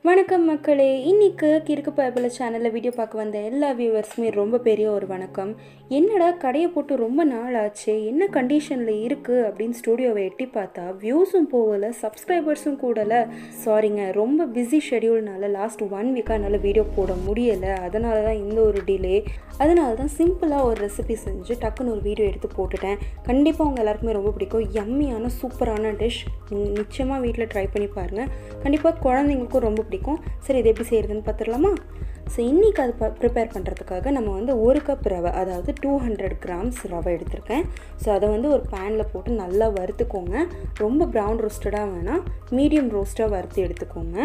வணக்கம் மக்களே இன்னைக்கு கிறுக்கு பயபிள் சேனலில் வீடியோ பார்க்க வந்த எல்லா வியூவர்ஸுமே ரொம்ப பெரிய ஒரு வணக்கம் என்னடா கடையை போட்டு ரொம்ப நாள் ஆச்சு என்ன கண்டிஷனில் இருக்குது அப்படின்னு ஸ்டூடியோவை எட்டி பார்த்தா வியூஸும் போகலை சப்ஸ்கிரைபர்ஸும் கூடலை சாரிங்க ரொம்ப பிஸி ஷெடியூல்னால லாஸ்ட் ஒன் வீக்காக என்னால் வீடியோ போட முடியலை அதனால தான் இந்த ஒரு டிலே அதனால தான் சிம்பிளாக ஒரு ரெசிபி செஞ்சு டக்குன்னு ஒரு வீடியோ எடுத்து போட்டுட்டேன் கண்டிப்பாக உங்கள் எல்லாருக்குமே ரொம்ப பிடிக்கும் யம்மியான சூப்பரான டிஷ் நிச்சயமாக வீட்டில் ட்ரை பண்ணி பாருங்கள் கண்டிப்பாக குழந்தைங்களுக்கும் ரொம்ப பிடிக்கும் சரி இது எப்படி செய்கிறதுன்னு பார்த்துடலாமா ஸோ இன்றைக்கி அது ப்ரிப்பேர் பண்ணுறதுக்காக நம்ம வந்து ஒரு கப் ரவை அதாவது டூ ஹண்ட்ரட் கிராம்ஸ் ரவை எடுத்திருக்கேன் ஸோ அதை வந்து ஒரு பேனில் போட்டு நல்லா வறுத்துக்கோங்க ரொம்ப ப்ரௌன் ரோஸ்டடாக வேணாம் மீடியம் ரோஸ்ட்டாக வறுத்து எடுத்துக்கோங்க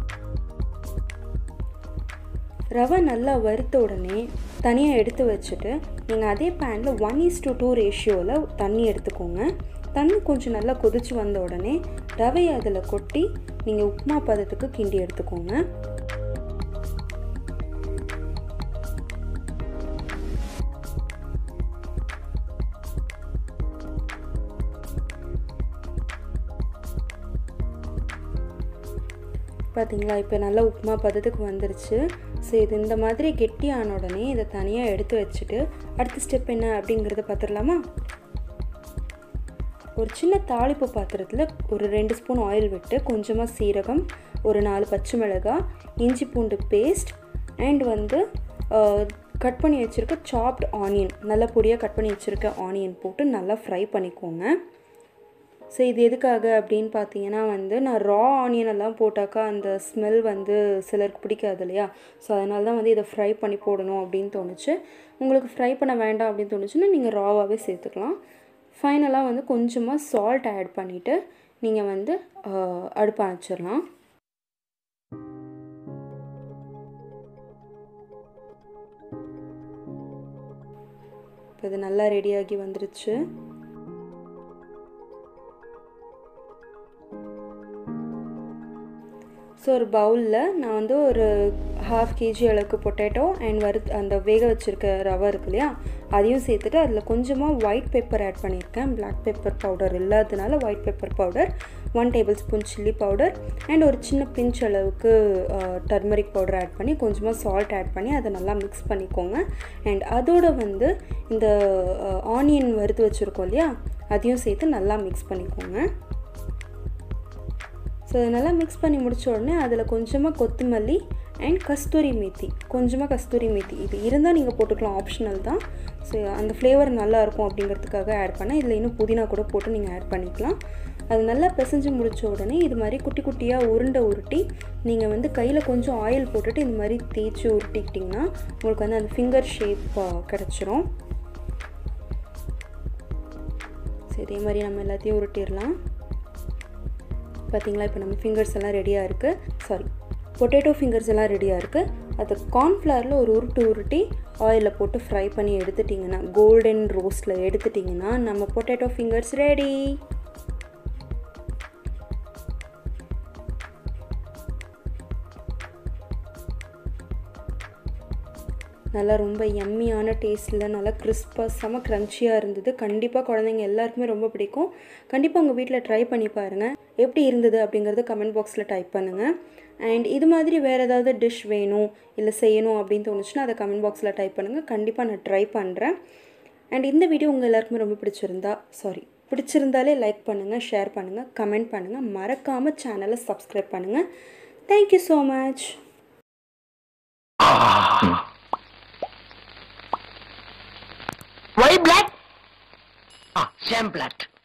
ரவை நல்லா வறுத்த உடனே தனியாக எடுத்து வச்சுட்டு நீங்கள் அதே பேனில் ஒன் இஸ் டு டூ ரேஷியோவில் தண்ணி எடுத்துக்கோங்க தண்ணி கொஞ்சம் நல்லா கொதிச்சு வந்த உடனே ரவையை அதில் கொட்டி நீங்கள் உப்புமா பதத்துக்கு கிண்டி எடுத்துக்கோங்க பார்த்தீங்களா இப்போ நல்லா உப்புமா பதத்துக்கு வந்துருச்சு ஸோ இது இந்த மாதிரி கெட்டி ஆன உடனே இதை தனியாக எடுத்து வச்சுட்டு அடுத்த ஸ்டெப் என்ன அப்படிங்கிறத பார்த்துடலாமா ஒரு சின்ன தாளிப்பு பாத்திரத்தில் ஒரு ரெண்டு ஸ்பூன் ஆயில் விட்டு கொஞ்சமாக சீரகம் ஒரு நாலு பச்சை மிளகாய் இஞ்சி பூண்டு பேஸ்ட் அண்ட் வந்து கட் பண்ணி வச்சுருக்க சாப்ட் ஆனியன் நல்லா பொடியாக கட் பண்ணி வச்சுருக்க ஆனியன் போட்டு நல்லா ஃப்ரை பண்ணிக்கோங்க ஸோ இது எதுக்காக அப்படின்னு பார்த்தீங்கன்னா வந்து நான் ரா ஆனியன் எல்லாம் போட்டாக்கா அந்த ஸ்மெல் வந்து சிலருக்கு பிடிக்காது இல்லையா ஸோ அதனால தான் வந்து இதை ஃப்ரை பண்ணி போடணும் அப்படின்னு தோணுச்சு உங்களுக்கு ஃப்ரை பண்ண வேண்டாம் அப்படின்னு தோணுச்சுன்னா நீங்கள் ராவாகவே சேர்த்துக்கலாம் ஃபைனலாக வந்து கொஞ்சமாக சால்ட் ஆட் பண்ணிவிட்டு நீங்கள் வந்து அடுப்பு அணைச்சிடலாம் இப்போ இது நல்லா ரெடியாகி வந்துருச்சு ஸோ ஒரு பவுலில் நான் வந்து ஒரு ஹாஃப் கேஜி அளவுக்கு பொட்டேட்டோ அண்ட் வறு அந்த வேக வச்சுருக்க ரவை இருக்கு இல்லையா அதையும் சேர்த்துட்டு அதில் கொஞ்சமாக ஒயிட் பெப்பர் ஆட் பண்ணியிருக்கேன் பிளாக் பெப்பர் பவுடர் இல்லாததுனால white pepper powder one tablespoon chilli powder and ஒரு சின்ன பிஞ்ச் அளவுக்கு டர்மரிக் பவுடர் ஆட் பண்ணி கொஞ்சமாக சால்ட் ஆட் பண்ணி அதை நல்லா மிக்ஸ் பண்ணிக்கோங்க அண்ட் அதோட வந்து இந்த ஆனியன் வறுத்து வச்சுருக்கோம் இல்லையா அதையும் சேர்த்து நல்லா மிக்ஸ் பண்ணிக்கோங்க ஸோ அதை நல்லா மிக்ஸ் பண்ணி முடித்த உடனே அதில் கொஞ்சமாக கொத்தமல்லி அண்ட் கஸ்தூரி மேத்தி கொஞ்சமாக கஸ்தூரி மேத்தி இது இருந்தால் நீங்கள் போட்டுக்கலாம் ஆப்ஷனல் தான் ஸோ அந்த ஃப்ளேவர் நல்லாயிருக்கும் அப்படிங்கிறதுக்காக ஆட் பண்ணேன் இதில் இன்னும் புதினா கூட போட்டு நீங்கள் ஆட் பண்ணிக்கலாம் அது நல்லா பிசைஞ்சு முடித்த உடனே இது மாதிரி குட்டி குட்டியாக உருண்டை உருட்டி நீங்கள் வந்து கையில் கொஞ்சம் ஆயில் போட்டுட்டு இந்த மாதிரி தேய்ச்சி உருட்டிக்கிட்டிங்கன்னா உங்களுக்கு வந்து அந்த ஃபிங்கர் ஷேப் கிடச்சிரும் சரி இதே மாதிரி நம்ம எல்லாத்தையும் உருட்டிடலாம் பார்த்தீங்களா இப்போ நம்ம ஃபிங்கர்ஸ் எல்லாம் ரெடியாக இருக்குது சாரி பொட்டேட்டோ ஃபிங்கர்ஸ் எல்லாம் ரெடியாக இருக்குது அது கார்ன்ஃப்ளவரில் ஒரு உருட்டு உருட்டி ஆயிலில் போட்டு ஃப்ரை பண்ணி எடுத்துட்டிங்கன்னா கோல்டன் ரோஸ்ட்டில் எடுத்துட்டிங்கன்னா நம்ம பொட்டேட்டோ ஃபிங்கர்ஸ் ரெடி நல்லா ரொம்ப எம்மியான டேஸ்ட்டில் நல்லா கிறிஸ்பாக செம க்ரன்ச்சியாக இருந்தது கண்டிப்பாக குழந்தைங்க எல்லாருக்குமே ரொம்ப பிடிக்கும் கண்டிப்பாக உங்கள் வீட்டில் ட்ரை பண்ணி பாருங்கள் எப்படி இருந்தது அப்படிங்கிறத கமெண்ட் பாக்ஸில் டைப் பண்ணுங்கள் அண்ட் இது மாதிரி வேறு ஏதாவது டிஷ் வேணும் இல்லை செய்யணும் அப்படின்னு தோணுச்சுன்னா அதை கமெண்ட் பாக்ஸில் டைப் பண்ணுங்கள் கண்டிப்பாக நான் ட்ரை பண்ணுறேன் அண்ட் இந்த வீடியோ உங்கள் எல்லாருக்குமே ரொம்ப பிடிச்சிருந்தா சாரி பிடிச்சிருந்தாலே லைக் பண்ணுங்கள் ஷேர் பண்ணுங்கள் கமெண்ட் பண்ணுங்கள் மறக்காமல் சேனலை சப்ஸ்கிரைப் பண்ணுங்கள் thank you so much Why black? Ah, same blood.